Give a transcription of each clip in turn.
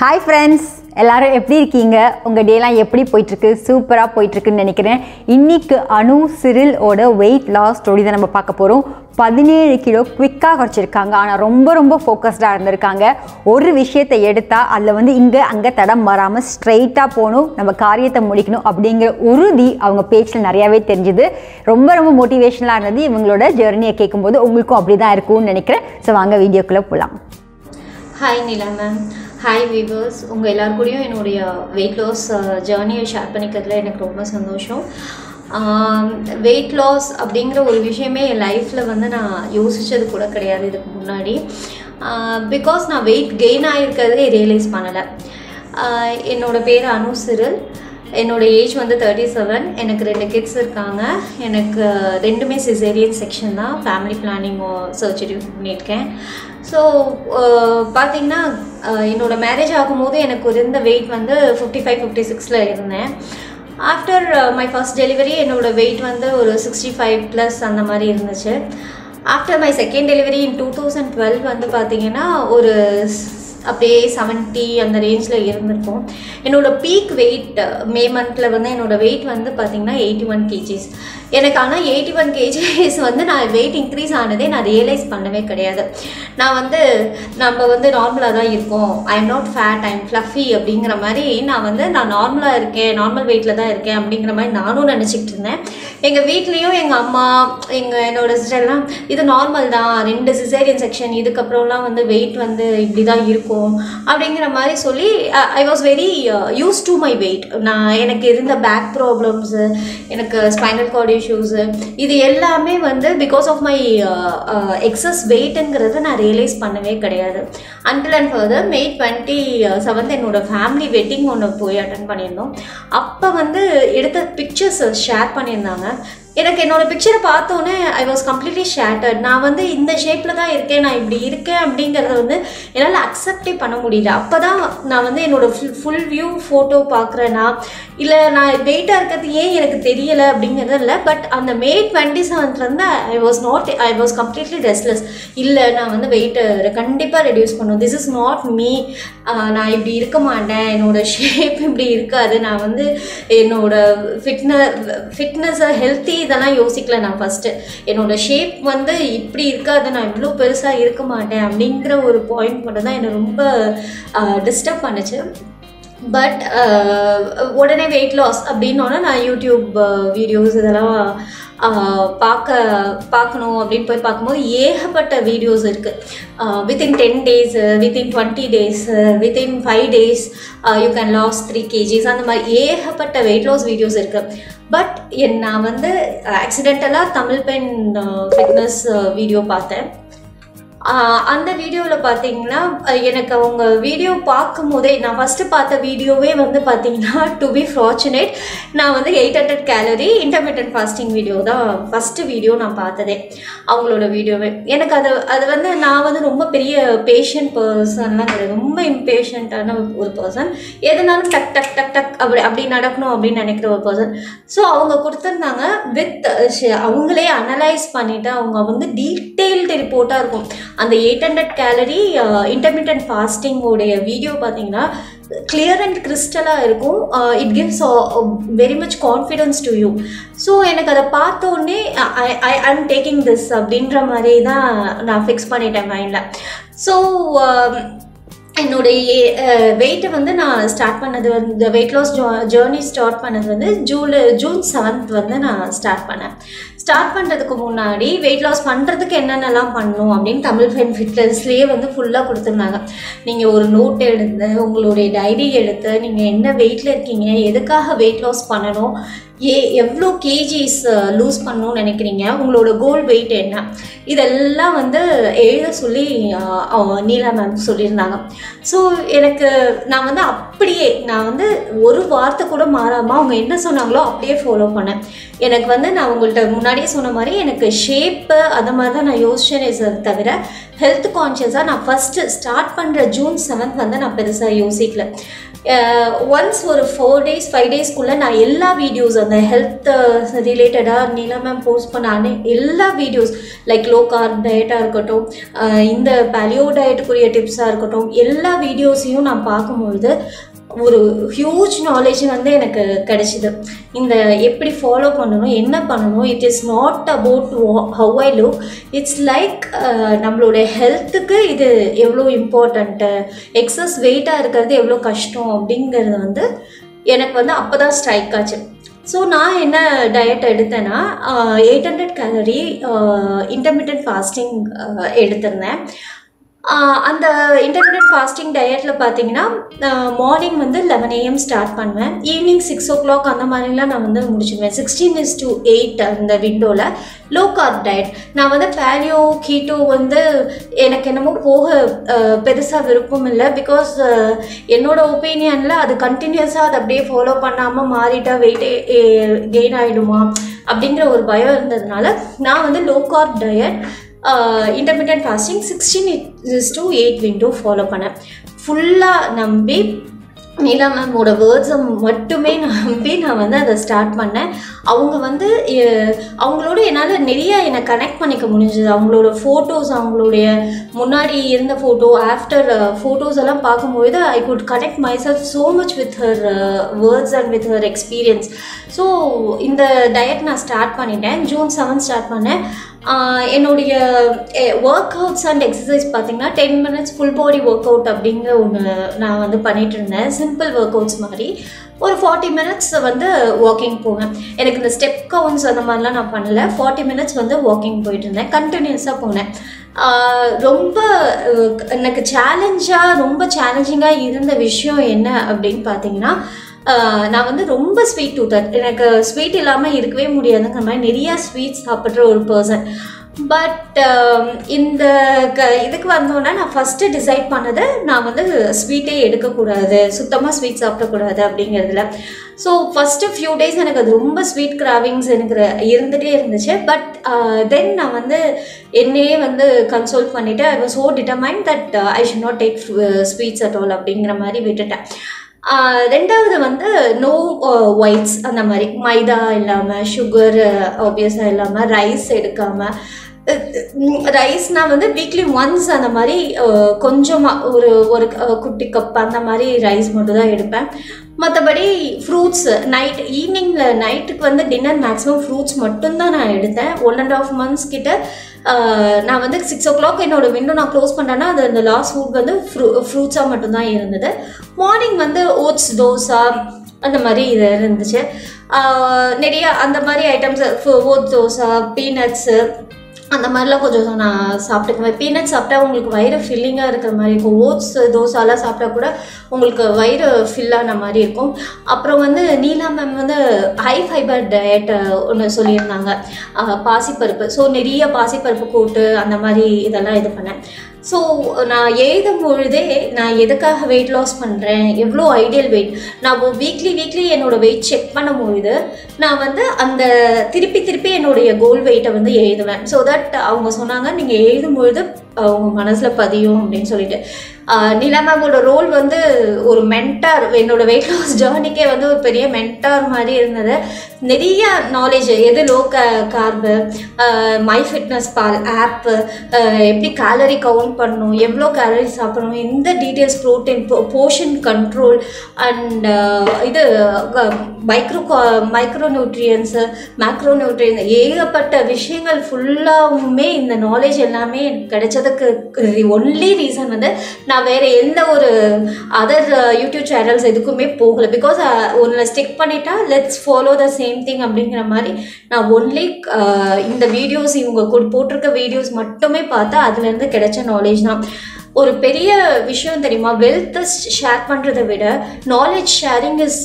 hi friends எல்லாரும் எப்படி இருக்கீங்க உங்கள் டேலாம் எப்படி போயிட்டுருக்கு சூப்பராக போயிட்டுருக்குன்னு நினைக்கிறேன் இன்னைக்கு அனு சிரிலோட வெயிட் லாஸ் ஸ்டோரி தான் நம்ம பார்க்க போகிறோம் பதினேழு கிலோ குவிக்காக குறைச்சிருக்காங்க ஆனால் ரொம்ப ரொம்ப ஃபோக்கஸ்டாக இருந்திருக்காங்க ஒரு விஷயத்தை எடுத்தால் அதில் வந்து இங்கே அங்கே தடம் வராமல் ஸ்ட்ரைட்டாக போகணும் நம்ம காரியத்தை முடிக்கணும் அப்படிங்கிற உறுதி அவங்க பேச்சில் நிறையாவே தெரிஞ்சுது ரொம்ப ரொம்ப மோட்டிவேஷனலாக இருந்தது இவங்களோட ஜெர்னியை கேட்கும்போது உங்களுக்கும் அப்படி தான் இருக்கும்னு நினைக்கிறேன் ஸோ வாங்க வீடியோக்குள்ளே போகலாம் hi Nila ma'am hi viewers உங்கள் எல்லார் கூடயும் என்னுடைய வெயிட் லாஸ் ஜேர்னியை ஷேர் பண்ணிக்கிறதுல எனக்கு ரொம்ப சந்தோஷம் வெயிட் லாஸ் அப்படிங்கிற ஒரு விஷயமே என் லைஃப்பில் வந்து நான் யோசித்தது கூட கிடையாது இதுக்கு முன்னாடி பிகாஸ் நான் வெயிட் கெயின் ஆகிருக்கிறதே ரியலைஸ் பண்ணலை என்னோடய பேர் அனு சிறில் என்னோட ஏஜ் வந்து தேர்ட்டி செவன் எனக்கு ரெண்டு கிட்ஸ் இருக்காங்க எனக்கு ரெண்டுமே சிசேரியன் செக்ஷன் தான் ஃபேமிலி பிளானிங் சர்ஜரி பண்ணியிருக்கேன் ஸோ பார்த்தீங்கன்னா என்னோட மேரேஜ் ஆகும்போது எனக்கு இருந்த வெயிட் வந்து ஃபிஃப்டி ஃபைவ் ஃபிஃப்டி சிக்ஸில் இருந்தேன் ஆஃப்டர் மை ஃபர்ஸ்ட் டெலிவரி என்னோடய வெயிட் வந்து ஒரு சிக்ஸ்டி ஃபைவ் ப்ளஸ் அந்த மாதிரி இருந்துச்சு after my second delivery in two thousand twelve வந்து பார்த்தீங்கன்னா ஒரு அப்படியே செவன்ட்டி அந்த ரேஞ்சில் இருந்திருக்கும் என்னோடய பீக் வெயிட் மே மந்தில் வந்து என்னோடய வெயிட் வந்து பார்த்திங்கன்னா எயிட்டி ஒன் கேஜிஸ் எனக்கு ஆனால் எயிட்டி ஒன் கேஜிஸ் வந்து நான் வெயிட் இன்க்ரீஸ் ஆனதே நான் ரியலைஸ் பண்ணவே கிடையாது நான் வந்து நம்ம வந்து நார்மலாக தான் இருக்கோம் I am not fat I am fluffy அப்படிங்கிற மாதிரி நான் வந்து நான் நார்மலாக இருக்கேன் நார்மல் வெயிட்டில் தான் இருக்கேன் அப்படிங்கிற மாதிரி நானும் நினச்சிக்கிட்டு இருந்தேன் எங்கள் வீட்லேயும் எங்கள் அம்மா எங்கள் என்னோட சிஸ்டர்லாம் இது நார்மல் தான் ரெண்டு சிசேரியன் செக்ஷன் இதுக்கப்புறம்லாம் வந்து வெயிட் வந்து இப்படி தான் இருக்கும் அப்படிங்கிற மாதிரி சொல்லி I was very use to my weight நான் எனக்கு இருந்த பேக் ப்ராப்ளம்ஸு எனக்கு ஸ்பைனல் கார்டு இஷ்யூஸு இது எல்லாமே வந்து பிகாஸ் ஆஃப் மை எக்ஸஸ் வெயிட்டுங்கிறத நான் ரியலைஸ் பண்ணவே கிடையாது until and further May twenty seventh என்னோடய ஃபேமிலி வெட்டிங் ஒன்று போய் அட்டன் பண்ணியிருந்தோம் அப்போ வந்து எடுத்த பிக்சர்ஸ் ஷேர் பண்ணியிருந்தாங்க எனக்கு என்னோடய பிக்சரை பார்த்தோன்னே ஐ வாஸ் கம்ப்ளீட்லி ஷேட்டர்ட் நான் வந்து இந்த ஷேப்பில் தான் இருக்கேன் நான் இப்படி இருக்கேன் அப்படிங்கிறத வந்து என்னால் அக்செப்டே பண்ண முடியல அப்போ தான் நான் வந்து என்னோடய ஃபுல் ஃபுல் வியூ ஃபோட்டோ பார்க்குறேன்னா இல்லை நான் வெயிட்டாக இருக்கிறது ஏன் எனக்கு தெரியலை அப்படிங்கிறது இல்லை பட் அந்த மே டுவெண்ட்டி செவன்த்லேருந்து I was not I was completely restless இல்லை நான் வந்து வெயிட்டை கண்டிப்பாக ரெடியூஸ் பண்ணும் திஸ் இஸ் நாட் மீ நான் இப்படி இருக்க மாட்டேன் என்னோடய ஷேப் இப்படி இருக்காது நான் வந்து என்னோடய ஃபிட்ன ஃபிட்னஸை ஹெல்த்தி இதெல்லாம் யோசிக்கல நான் ஃபஸ்ட்டு என்னோட ஷேப் வந்து இப்படி இருக்காது நான் இவ்வளோ பெருசாக இருக்க மாட்டேன் அப்படிங்கிற ஒரு பாயிண்ட் மட்டும் தான் என்னை ரொம்ப டிஸ்டர்ப் பண்ணுச்சு பட் உடனே வெயிட் லாஸ் அப்படின்னோடனே நான் யூடியூப் வீடியோஸ் இதெல்லாம் பார்க்க பார்க்கணும் அப்படின்னு போய் பார்க்கும்போது ஏகப்பட்ட வீடியோஸ் இருக்குது within ten days within twenty days within five days you can lose three kgs அந்த மாதிரி ஏகப்பட்ட வெயிட் லாஸ் வீடியோஸ் இருக்குது பட் என் நான் வந்து ஆக்சிடென்டலாக தமிழ் பெண் ஃபிட்னஸ் வீடியோ பார்த்தேன் அந்த வீடியோவில் பார்த்தீங்கன்னா எனக்கு அவங்க வீடியோ பார்க்கும் போதே நான் ஃபஸ்ட்டு பார்த்த வீடியோவே வந்து பார்த்தீங்கன்னா டு பி ஃபார்ச்சுனேட் நான் வந்து eight hundred calorie intermediate fasting video தான் ஃபஸ்ட்டு வீடியோ நான் பார்த்ததே அவங்களோட வீடியோவே எனக்கு அது அது வந்து நான் வந்து ரொம்ப பெரிய பேஷண்ட் பர்சன்லாம் கிடையாது ரொம்ப இம்பேஷண்ட்டான ஒரு பர்சன் எதுனாலும் டக் டக் டக் டக் அப்படி அப்படி நடக்கணும் அப்படின்னு நினைக்கிற ஒரு பர்சன் ஸோ அவங்க கொடுத்துருந்தாங்க வித் அவங்களே அனலைஸ் பண்ணிவிட்டு அவங்க வந்து டீட்டெயில்டு ரிப்போர்ட்டாக இருக்கும் அந்த எயிட் ஹண்ட்ரட் கேலரி இன்டர்மீடியன்ட் ஃபாஸ்டிங்கோடைய வீடியோ பார்த்தீங்கன்னா கிளியர் அண்ட் கிறிஸ்டலாக இருக்கும் it gives very much confidence to you so எனக்கு அதை பார்த்தோன்னே I I I'm taking this அப்படின்ற மாதிரி தான் நான் ஃபிக்ஸ் பண்ணிட்டேன் மைண்டில் ஸோ என்னுடைய வெயிட்டை வந்து நான் ஸ்டார்ட் பண்ணது வந்து வெயிட் லாஸ் ஜேர்னி ஸ்டார்ட் பண்ணது வந்து ஜூலை ஜூன் செவன்த் வந்து நான் ஸ்டார்ட் பண்ணேன் ஸ்டார்ட் பண்ணுறதுக்கு முன்னாடி வெயிட் லாஸ் பண்ணுறதுக்கு என்னென்னலாம் பண்ணணும் அப்படின்னு தமிழ் ஃபென் ஃபிட்னஸ்லேயே வந்து ஃபுல்லாக கொடுத்துருந்தாங்க நீங்கள் ஒரு நோட் எடுத்து உங்களுடைய டைரி எடுத்து நீங்கள் என்ன வெயிட்டில் இருக்கீங்க எதுக்காக வெயிட் லாஸ் பண்ணணும் ஏ எவ்வளோ கேஜிஸ் லூஸ் பண்ணணும்னு நினைக்கிறீங்க உங்களோட கோல் வெயிட் என்ன இதெல்லாம் வந்து எழுத சொல்லி நீலா மேம் சொல்லியிருந்தாங்க ஸோ எனக்கு நான் வந்து அப்படியே நான் வந்து ஒரு வார்த்தை கூட மாறாமல் அவங்க என்ன சொன்னாங்களோ அப்படியே ஃபாலோ பண்ணேன் எனக்கு வந்து நான் உங்கள்கிட்ட முன்னாடியே சொன்ன மாதிரி எனக்கு ஷேப்பு அந்த மாதிரி தான் நான் யோசிச்சேனே தவிர ஹெல்த் கான்ஷியஸாக நான் ஃபஸ்ட்டு ஸ்டார்ட் பண்ணுற ஜூன் செவன்த் வந்து நான் பெருசாக யோசிக்கல ஒன்ஸ் ஒரு ஃபோர் டேஸ் ஃபைவ் டேஸ்க்குள்ளே நான் எல்லா வீடியோஸ் அந்த ஹெல்த் ரிலேட்டடாக நீலா மேம் போஸ்ட் பண்ண அனை எல்லா வீடியோஸ் லைக் லோ கார்ப் டயட்டாக இருக்கட்டும் அஹ் இந்த பேலியோ டயட்டுக்குரிய டிப்ஸாக இருக்கட்டும் எல்லா வீடியோஸையும் நான் பார்க்கும்பொழுது ஒரு ஹியூஜ் நாலேஜ் வந்து எனக்கு கிடைச்சிது இந்த எப்படி ஃபாலோ பண்ணணும் என்ன பண்ணணும் it is not about how I look it's like நம்மளோட ஹெல்த்துக்கு இது எவ்வளோ இம்பார்ட்டண்ட்டு எக்ஸஸ் வெயிட்டாக இருக்கிறது எவ்வளோ கஷ்டம் அப்படிங்கிறது வந்து எனக்கு வந்து அப்போ தான் ஸ்ட்ரைக் ஆச்சு ஸோ நான் என்ன டயட் எடுத்தேன்னா eight hundred calorie intermediate fasting எடுத்திருந்தேன் ஆஹ் அந்த இன்டர்மீடியட் ஃபாஸ்டிங் டயட்டில் பார்த்தீங்கன்னா மார்னிங் வந்து லெவன் ஏஎம் ஸ்டார்ட் பண்ணுவேன் ஈவினிங் சிக்ஸ் ஓ கிளாக் அந்த மாதிரிலாம் நான் வந்து முடிச்சிடுவேன் சிக்ஸ்டீன் இஸ் டு எயிட் அந்த விண்டோவில் லோ கார்ப் டயட் நான் வந்து பேலியோ கீட்டோ வந்து எனக்கு என்னமோ போக பெருசாக விருப்பம் இல்லை பிகாஸ் என்னோட ஒப்பீனியனில் அது கண்டினியூஸாக அதை அப்படியே ஃபாலோ பண்ணாமல் மாறிட்டா வெயிட்டே கெயின் ஆகிடுமா அப்படிங்கிற ஒரு பயம் இருந்ததுனால நான் வந்து low carb diet intermediate fasting sixteen is to eight window follow பண்ணேன் ஃபுல்லாக நம்பி நீலா மேமோட வேர்ட்ஸை மட்டுமே நம்பி நான் வந்து அதை ஸ்டார்ட் பண்ணேன் அவங்க வந்து எ- அவங்களோட என்னால் நிறைய என்னை கனெக்ட் பண்ணிக்க முடிஞ்சது அவங்களோட ஃபோட்டோஸ் அவங்களுடைய முன்னாடி இருந்த ஃபோட்டோ ஆஃப்டர் ஃபோட்டோஸ் எல்லாம் பார்க்கும்போது I good connect myself so much with her words and with her experience so இந்த டயட் நான் ஸ்டார்ட் பண்ணிட்டேன் ஜூன் செவன் ஸ்டார்ட் பண்ணேன் ஆஹ் என்னுடைய ஒர்க் அவுட்ஸ் அண்ட் எக்ஸசைஸ் பார்த்தீங்கன்னா ten minutes full body workout அப்படிங்கிற ஒன்று நான் வந்து பண்ணிட்டு இருந்தேன் சிம்பிள் ஒர்க் அவுட்ஸ் மாதிரி ஒரு ஃபார்ட்டி மினிட்ஸ் வந்து வாக்கிங் போனேன் எனக்கு இந்த ஸ்டெப் கவுண்ட்ஸ் அந்த மாதிரிலாம் நான் பண்ணல ஃபார்ட்டி மினிட்ஸ் வந்து வாக்கிங் போயிட்டு இருந்தேன் கண்டினியூஸாக போனேன் ஆஹ் ரொம்ப அஹ், எனக்கு சேலஞ்சாக ரொம்ப சேலஞ்சிங்காக இருந்த விஷயம் என்ன அப்படின்னு பார்த்தீங்கன்னா ஆஹ் நான் வந்து ரொம்ப ஸ்வீட் டூத்தர் எனக்கு ஸ்வீட் இல்லாமல் இருக்கவே முடியாதுங்கிற மாதிரி நிறையா ஸ்வீட் சாப்பிட்ற ஒரு பர்சன் பட் இந்த க இதுக்கு வந்தோன்னே நான் ஃபஸ்ட்டு டிசைட் பண்ணது நான் வந்து ஸ்வீட்டே எடுக்கக்கூடாது சுத்தமாக ஸ்வீட் சாப்பிடக்கூடாது அப்படிங்கிறதுல ஸோ ஃபஸ்ட்டு ஃபியூ டேஸ் எனக்கு அது ரொம்ப ஸ்வீட் கிராவிங்ஸ் எனக்கு இருந்துகிட்டே இருந்துச்சு பட் தென் நான் வந்து என்னையே வந்து கன்சோல் பண்ணிவிட்டு I was so determine that I should not take sweets at all அப்படிங்கிற மாதிரி விட்டுட்டேன் ஆஹ் ரெண்டாவது வந்து நோ ஒயிட்ஸ் அந்த மாதிரி மைதா இல்லாமல் சுகர் ஆப்வியஸாக இல்லாமல் ரைஸ் எடுக்காமல் ரைஸ்னால் வந்து வீக்லி ஒன்ஸ் அந்த மாதிரி கொஞ்சமாக ஒரு ஒரு அஹ், குட்டி கப் அந்த மாதிரி ரைஸ் மட்டும் தான் எடுப்பேன் மற்றபடி ஃப்ரூட்ஸ் நைட் ஈவினிங்கில் நைட்டுக்கு வந்து டின்னர் மேக்ஸிமம் ஃப்ரூட்ஸ் மட்டும்தான் நான் எடுத்தேன் ஒன் அண்ட் ஆஃப் மந்த்ஸ் கிட்ட ஆஹ், நான் வந்து சிக்ஸ் ஓ கிளாக் என்னோட விண்டோ நான் க்ளோஸ் பண்ணுறேன்னா அது அந்த லாஸ்ட் ஃபுட் வந்து ஃப்ரூ ஃப்ரூட்ஸாக மட்டும்தான் இருந்தது மார்னிங் வந்து ஓட்ஸ் தோசை அந்த மாதிரி இது இருந்துச்சு ஆஹ், நிறைய அந்த மாதிரி ஐட்டம்ஸ் ஓட்ஸ் தோசை பீனட்ஸு அந்த மாதிரிலாம் கொஞ்சம் நான் சாப்பிட்டுக்குவேன் பீனட் சாப்பிட்டா உங்களுக்கு வயிறு ஃபில்லிங்காக இருக்கிற மாதிரி இருக்கும் ஓட்ஸ் தோசாலாம் சாப்பிட்டா கூட உங்களுக்கு வயிறு ஃபில்லான மாதிரி இருக்கும் அப்புறம் வந்து நீலா மேம் வந்து ஹை ஃபைபர் டயட் ஒன்று சொல்லியிருந்தாங்க ஆஹ் பாசிப்பருப்பு ஸோ நிறைய பாசிப்பருப்பு கூட்டு அந்த மாதிரி இதெல்லாம் இது பண்ணேன் ஸோ நான் எழுதும் பொழுதே நான் எதுக்காக வெயிட் லாஸ் பண்ணுறேன் எவ்வளோ ஐடியல் வெயிட் நான் வீக்லி வீக்லி என்னோட வெயிட் செக் பண்ணும்பொழுது நான் வந்து அந்த திருப்பி திருப்பி என்னுடைய கோல் வெயிட்டை வந்து எழுதுவேன் ஸோ தட் அவங்க சொன்னாங்க நீங்கள் எழுதும் பொழுது அவங்க மனசில் பதியும் அப்படின்னு சொல்லிட்டு ஆஹ் நிலா மேமோட ரோல் வந்து ஒரு மென்டார் என்னோட வெயிட் லாஸ் ஜேர்னிக்கே வந்து ஒரு பெரிய மென்டார் மாதிரி இருந்தது நிறைய நாலேஜ் எது லோ க கார்பு மை ஃபிட்னஸ் பால் ஆப்பு எப்படி கேலரி கவுண்ட் பண்ணணும் எவ்வளோ கேலரி சாப்பிடணும் எந்த details protein portion control and இது micro micro nutrients macro nutrients ஏகப்பட்ட விஷயங்கள் ஃபுல்லாகவுமே இந்த நாலேஜ் எல்லாமே எனக்கு கிடைச்சதுக்கு ஒன்லி ரீசன் வந்து நான் வேறு எந்த ஒரு அதர் யூடியூப் சேனல்ஸ் எதுக்குமே போகலை பிகாஸ் ஒன்றில் ஸ்டிக் பண்ணிட்டா let's follow the same thing அப்படிங்கிற மாதிரி நான் ஒன்லி இந்த வீடியோஸ் இவங்க கொடு- போட்டிருக்க வீடியோஸ் மட்டுமே பார்த்து அதுலேருந்து கிடைச்ச நாலேஜ் தான் ஒரு பெரிய விஷயம் தெரியுமா வெல்த்தை ஷேர் பண்ணுறதை விட knowledge sharing is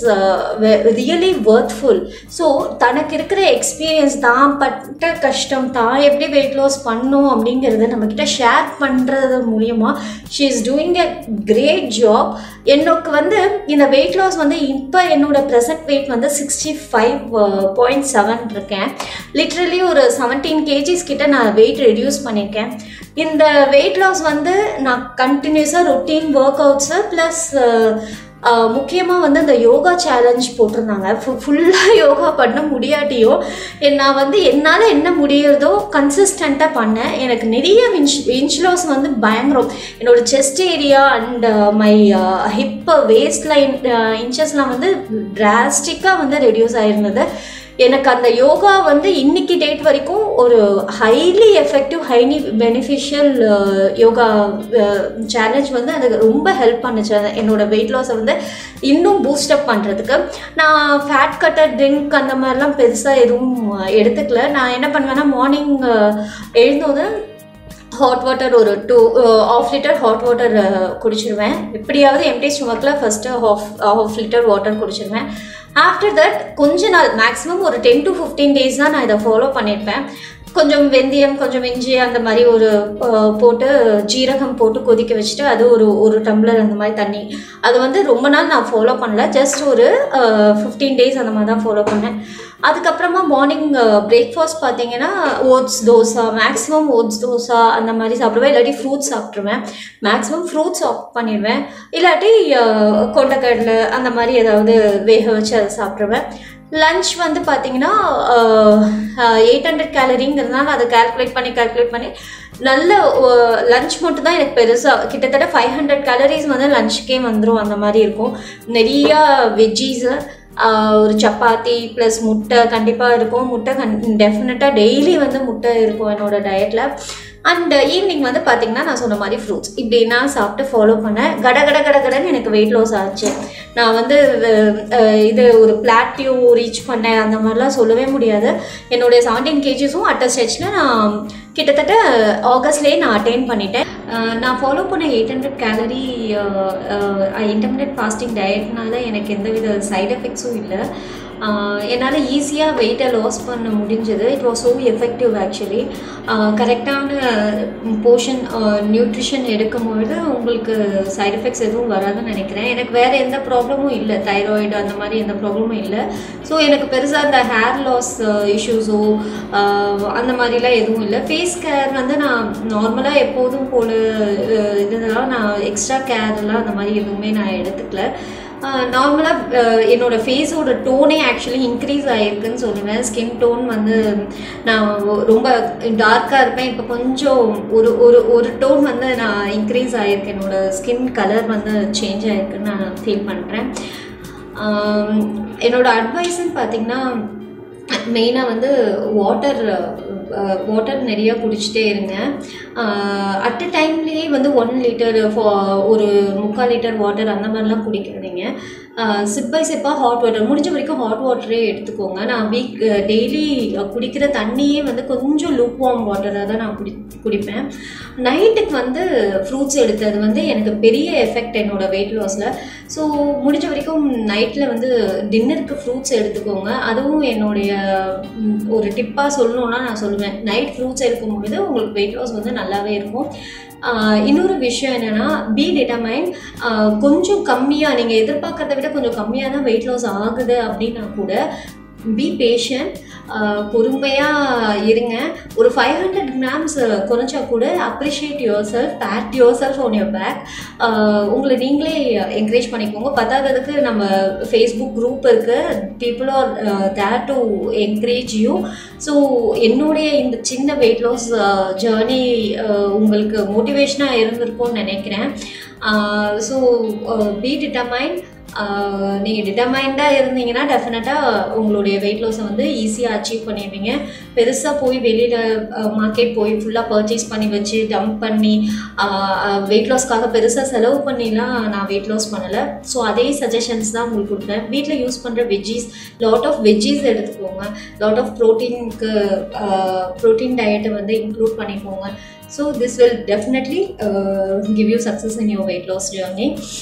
really worthful so தனக்கு இருக்கிற எக்ஸ்பீரியன்ஸ் தான் பட்ட கஷ்டம் தான் எப்படி வெயிட் லாஸ் பண்ணும் அப்படிங்கிறத நம்மக்கிட்ட ஷேர் பண்ணுறது மூலியமா she is doing a great job எனக்கு வந்து இந்த வெயிட் லாஸ் வந்து இப்போ என்னோட ப்ரெசன்ட் வெயிட் வந்து சிக்ஸ்டி ஃபைவ் பாயிண்ட் செவன் இருக்கேன் லிட்ரலி ஒரு செவன்டீன் கேஜிஸ் கிட்ட நான் வெயிட் ரெடியூஸ் பண்ணியிருக்கேன் இந்த வெயிட் லாஸ் வந்து நான் கண்டினியூஸாக ரொட்டீன் ஒர்க் அவுட்ஸு ப்ளஸ் முக்கியமாக வந்து இந்த யோகா சேலஞ்ச் போட்டிருந்தாங்க ஃபுல்லாக யோகா பண்ண முடியாட்டியும் என் நான் வந்து என்னால் என்ன முடியறதோ கன்சிஸ்டண்ட்டாக பண்ணேன் எனக்கு நிறைய இன்ச் இன்ச் லாஸ் வந்து பயங்கரம் என்னோட chest area and my hip waist line இன்ச்சஸ்லாம் வந்து டிராஸ்டிக்காக வந்து ரெடியூஸ் ஆயிருந்தது எனக்கு அந்த யோகா வந்து இன்னைக்கு டேட் வரைக்கும் ஒரு highly effective highly beneficial yoga challenge வந்து அதுக்கு ரொம்ப ஹெல்ப் பண்ணுச்சு அது என்னோட வெயிட் லாஸை வந்து இன்னும் பூஸ்டப் பண்ணுறதுக்கு நான் ஃபேட் கட்டர் ட்ரிங்க் அந்த மாதிரிலாம் பெருசாக எதுவும் எடுத்துக்கல நான் என்ன பண்ணுவேன்னா மார்னிங் எழுந்தோது ஹாட் வாட்டர் ஒரு two of litre hot water குடிச்சிருவேன் எப்படியாவது எம்டி ஸ்டொமக்கில் first half of litre water குடிச்சிருவேன் ஆஃப்டர் தட் கொஞ்ச நாள் மேக்ஸிமம் ஒரு டென் டு ஃபிஃப்டீன் டேஸ் தான் நான் இதை ஃபாலோ பண்ணியிருப்பேன் கொஞ்சம் வெந்தயம் கொஞ்சம் இஞ்சி அந்த மாதிரி ஒரு அஹ், போட்டு ஜீரகம் போட்டு கொதிக்க வச்சுட்டு அது ஒரு ஒரு டம்ளர் அந்த மாதிரி தண்ணி அது வந்து ரொம்ப நாள் நான் ஃபாலோ பண்ணல ஜஸ்ட் ஒரு ஃபிஃப்டீன் டேஸ் அந்த மாதிரி தான் ஃபாலோ பண்ணேன் அதுக்கப்புறமா மார்னிங் பிரேக்ஃபாஸ்ட் பார்த்தீங்கன்னா oats dosa maximum oats dosa அந்த மாதிரி சாப்பிடுவேன் இல்லாட்டி ஃப்ரூட்ஸ் சாப்பிட்ருவேன் மேக்ஸிமம் ஃப்ரூட்ஸ் ஆஃப் பண்ணிடுவேன் இல்லாட்டி அஹ், கொண்டைக்கடலை அந்த மாதிரி ஏதாவது வேக வச்சு அதை சாப்பிட்ருவேன் லஞ்ச் வந்து பார்த்தீங்கன்னா எயிட் ஹண்ட்ரட் கேலரிங்கிறதுனால அதை கால்குலேட் பண்ணி கால்குலேட் பண்ணி நல்ல லஞ்ச் மட்டும் தான் எனக்கு பெருசாக கிட்டத்தட்ட ஃபைவ் ஹண்ட்ரட் கேலரிஸ் வந்து லஞ்சுக்கே வந்துடும் அந்த மாதிரி இருக்கும் நிறையா வெஜ்ஜீஸு ஒரு சப்பாத்தி ப்ளஸ் முட்டை கண்டிப்பாக இருக்கும் முட்டை கண் டெஃபினட்டாக டெய்லி வந்து முட்டை இருக்கும் என்னோட டயட்டில் அண்ட் ஈவினிங் வந்து பார்த்தீங்கன்னா நான் சொன்ன மாதிரி ஃப்ரூட்ஸ் இப்படி நான் சாப்பிட்டு ஃபாலோ பண்ணேன் கட கட கட கடன்னு எனக்கு வெயிட் லாஸ் ஆச்சு நான் வந்து அஹ், இது ஒரு பிளாட்டியூ ரீச் பண்ணேன் அந்த மாதிரிலாம் சொல்லவே முடியாது என்னுடைய செவன்டீன் கேஜிஸும் அட்ட ஸ்டேஜில் நான் கிட்டத்தட்ட ஆகஸ்ட்லேயே நான் அட்டைன் பண்ணிட்டேன் அஹ், நான் ஃபாலோ பண்ண eight hundred calorie intermediate fasting டயட்னால எனக்கு எந்தவித சைடு எஃபெக்ட்ஸும் இல்லை என்னால் ஈஸியாக வெயிட்டை லாஸ் பண்ண முடிஞ்சது it was so effective actually கரெக்டான போர்ஷன் நியூட்ரிஷன் எடுக்கும்பொழுது உங்களுக்கு சைடு எஃபெக்ட்ஸ் எதுவும் வராதுன்னு நினைக்கிறேன் எனக்கு வேறு எந்த ப்ராப்ளமும் இல்லை தைராய்டு அந்த மாதிரி எந்த ப்ராப்ளமும் இல்லை ஸோ எனக்கு பெருசாக இந்த ஹேர் லாஸ் இஷ்யூஸோ அந்த மாதிரிலாம் எதுவும் இல்லை ஃபேஸ் கேர் வந்து நான் நார்மலாக எப்போதும் போல அஹ், இதெல்லாம் நான் எக்ஸ்ட்ரா கேர்லாம் அந்த மாதிரி எதுவுமே நான் எடுத்துக்கல நார்மலாக என்னோட ஃபேஸோட டோனே ஆக்சுவலி இன்க்ரீஸ் ஆகிருக்குன்னு சொல்லுவேன் ஸ்கின் டோன் வந்து நான் ரொம்ப டார்க்காக இருப்பேன் இப்போ கொஞ்சம் ஒரு ஒரு ஒரு டோன் வந்து நான் இன்க்ரீஸ் ஆகிருக்கு என்னோட ஸ்கின் கலர் வந்து சேஞ்ச் ஆகிருக்குன்னு நான் ஃபீல் பண்ணுறேன் என்னோட அட்வைஸ்ன்னு பார்த்தீங்கன்னா மெயினாக வந்து வாட்டர் வாட்டர் நிறையா குடிச்சிட்டே இருங்க அட் அ டைம்லேயே வந்து ஒன் லிட்டர் ஒரு முக்கால் லிட்டர் வாட்டர் அந்த மாதிரிலாம் குடிக்காதீங்க சிப் பை சிப்பாக ஹாட் வாட்டர் முடிஞ்ச வரைக்கும் ஹாட் வாட்டரே எடுத்துக்கோங்க நான் வீக் டெய்லி குடிக்கிற தண்ணியே வந்து கொஞ்சம் லூப் வார்ம் வாட்டராக தான் நான் குடி குடிப்பேன் நைட்டுக்கு வந்து ஃப்ரூட்ஸ் எடுத்தது வந்து எனக்கு பெரிய எஃபெக்ட் என்னோட வெயிட் லாஸில் ஸோ முடிஞ்ச வரைக்கும் நைட்டில் வந்து டின்னருக்கு ஃப்ரூட்ஸ் எடுத்துக்கோங்க அதுவும் என்னுடைய ம், ஒரு டிப்பாக சொல்லணும்னா நான் சொல்லுவேன் நைட் ஃப்ரூட்ஸ் எடுக்கும்பொழுது உங்களுக்கு வெயிட் லாஸ் வந்து நல்லாவே இருக்கும் ஆஹ் இன்னொரு விஷயம் என்னென்னா பி டிட்டமைன் கொஞ்சம் கம்மியாக நீங்கள் எதிர்பார்க்கறத விட கொஞ்சம் கம்மியாக தான் வெயிட் லாஸ் ஆகுது அப்படின்னா கூட பி பேஷண்ட் பொறுமையாக இருங்க ஒரு ஃபைவ் ஹண்ட்ரட் கிராம்ஸ் குறைச்சா கூட appreciate yourself pat yourself on your back உங்களை நீங்களே என்கரேஜ் பண்ணிக்கோங்க பத்தாததுக்கு நம்ம ஃபேஸ்புக் குரூப் இருக்குது people are there to encourage you so என்னுடைய இந்த சின்ன வெயிட் லாஸ் ஜேர்னி உங்களுக்கு மோட்டிவேஷனாக இருந்திருக்கும்னு நினைக்கிறேன் ஸோ பி டிட்டமைன் நீங்கள் டிட்டமைண்டாக இருந்தீங்கன்னா டெஃபினட்டாக உங்களுடைய வெயிட் லாஸை வந்து ஈஸியாக அச்சீவ் பண்ணிடுவீங்க பெருசாக போய் வெளியில் மார்க்கெட் போய் ஃபுல்லாக பர்ச்சேஸ் பண்ணி வச்சு டம்ப் பண்ணி வெயிட் லாஸ்க்காக பெருசாக செலவு பண்ணிலாம் நான் வெயிட் லாஸ் பண்ணலை ஸோ அதே சஜஷன்ஸ் தான் உங்களுக்கு கொடுப்பேன் வீட்டில் யூஸ் பண்ணுற வெஜ்ஜீஸ் லாட் ஆஃப் வெஜ்ஜீஸ் எடுத்துக்கோங்க லாட் ஆஃப் ப்ரோட்டீனுக்கு ப்ரோட்டீன் டயட்டை வந்து இன்க்ளூட் பண்ணிக்கோங்க so this will definitely give you success in your weight loss journey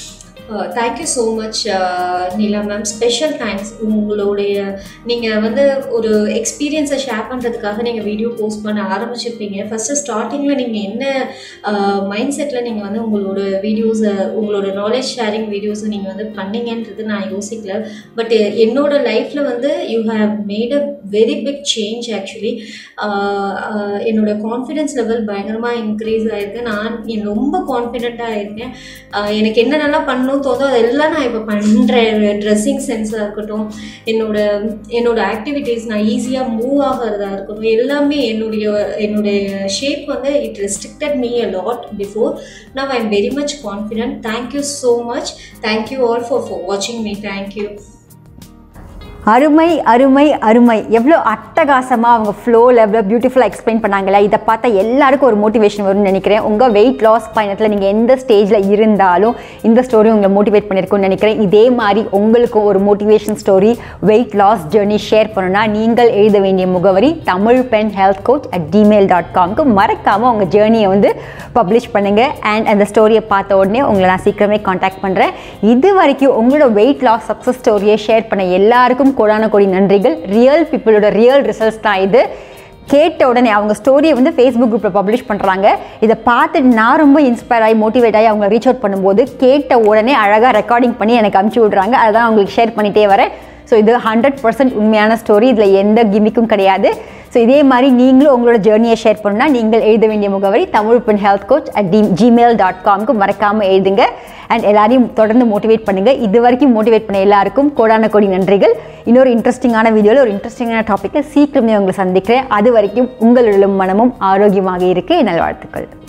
thank you so much Neela ma'am special thanks உங்களுடைய நீங்கள் வந்து ஒரு எக்ஸ்பீரியன்ஸை ஷேர் பண்ணுறதுக்காக நீங்கள் வீடியோ போஸ்ட் பண்ண ஆரம்பிச்சிருப்பீங்க ஃபஸ்ட்டு ஸ்டார்டிங்கில் நீங்கள் என்ன மைண்ட் செட்டில் நீங்கள் வந்து உங்களோட வீடியோஸை உங்களோட நாலேஜ் ஷேரிங் வீடியோஸை நீங்கள் வந்து பண்ணீங்கன்றது நான் யோசிக்கல பட் என்னோட லைஃப்பில் வந்து you have made a very big change actually என்னோட கான்ஃபிடென்ஸ் லெவல் பயங்கரமாக இன்க்ரீஸ் ஆகிருக்கு நான் என் ரொம்ப கான்ஃபிடென்ட்டாக இருக்கேன் ஆஹ் எனக்கு என்னென்னலாம் பண்ணணும் தோதோ அதெல்லாம் நான் இப்போ பண்ணுறேன் ட்ரெஸ்ஸிங் சென்ஸாக இருக்கட்டும் என்னோட என்னோட ஆக்டிவிட்டீஸ் நான் ஈஸியாக மூவ் ஆகிறதா இருக்கட்டும் எல்லாமே என்னுடைய என்னுடைய ஷேப் வந்து it restricted me a lot before now I am very much confident thank you so much thank you all for for வாட்சிங் மீ தேங்க்யூ அருமை அருமை அருமை எவ்வளோ அட்டகாசமாக அவங்க ஃப்ளோவில் எவ்வளோ பியூட்டிஃபுல்லாக எக்ஸ்பிளைன் பண்ணாங்களே இதை பார்த்தா எல்லாருக்கும் ஒரு மோட்டிவேஷன் வரும்னு நினைக்கிறேன் உங்கள் வெயிட் லாஸ் பயணத்தில் நீங்கள் எந்த ஸ்டேஜில் இருந்தாலும் இந்த ஸ்டோரி உங்களை மோட்டிவேட் பண்ணியிருக்கும்னு நினைக்கிறேன் இதே மாதிரி உங்களுக்கும் ஒரு motivation story weight loss journey share பண்ணணும்னா நீங்கள் எழுத வேண்டிய முகவரி Tamil pen health coach at Gmail dot காம்க்கு மறக்காமல் உங்கள் ஜேர்னியை வந்து பப்ளிஷ் பண்ணுங்கள் அண்ட் அந்த ஸ்டோரியை பார்த்த உடனே உங்களை நான் சீக்கிரமே காண்டாக்ட் பண்ணுறேன் இது வரைக்கும் உங்களோட வெயிட் லாஸ் சக்ஸஸ் ஸ்டோரியை ஷேர் பண்ண எல்லாருக்கும் கோடான கோடி நன்றிகள் ரியல் பீப்புளோட ரியல் ரிசல்ட்ஸ் தான் இது கேட்ட உடனே அவங்க ஸ்டோரியை வந்து ஃபேஸ்புக் குரூப்பில் பப்ளிஷ் பண்ணுறாங்க இதை பார்த்துட்டு நான் ரொம்ப இன்ஸ்பயர் ஆகி மோட்டிவேட் ஆகி அவங்க ரீச் அவுட் பண்ணும்போது கேட்ட உடனே அழகாக ரெக்கார்டிங் பண்ணி எனக்கு அனுப்பிச்சி விட்றாங்க அதான் அவங்களுக்கு ஷேர் பண்ணிகிட்டே வரேன் ஸோ இது ஹண்ட்ரட் பர்சன்ட் உண்மையான ஸ்டோரி இதில் எந்த கிமிக்கும் கிடையாது ஸோ இதே மாதிரி நீங்களும் உங்களோட ஜேர்னியை ஷேர் பண்ணால் நீங்கள் எழுத வேண்டிய முகவரி தமிழ் பெண் ஹெல்த் கோச் அட் டி ஜிமெயில் டாட் காம்க்கு மறக்காமல் எழுதுங்க அண்ட் எல்லாரையும் தொடர்ந்து மோட்டிவேட் பண்ணுங்கள் இது வரைக்கும் மோட்டிவேட் பண்ண எல்லாருக்கும் கோடான கோடி நன்றிகள் இன்னொரு இன்ட்ரெஸ்டிங்கான வீடியோவில் ஒரு இன்ட்ரெஸ்டிங்கான டாப்பிக்கில் சீக்கிரமே உங்களை சந்திக்கிறேன் அது வரைக்கும் உங்களுடைய மனமும் ஆரோக்கியமாக இருக்க நல்வாழ்த்துக்கள்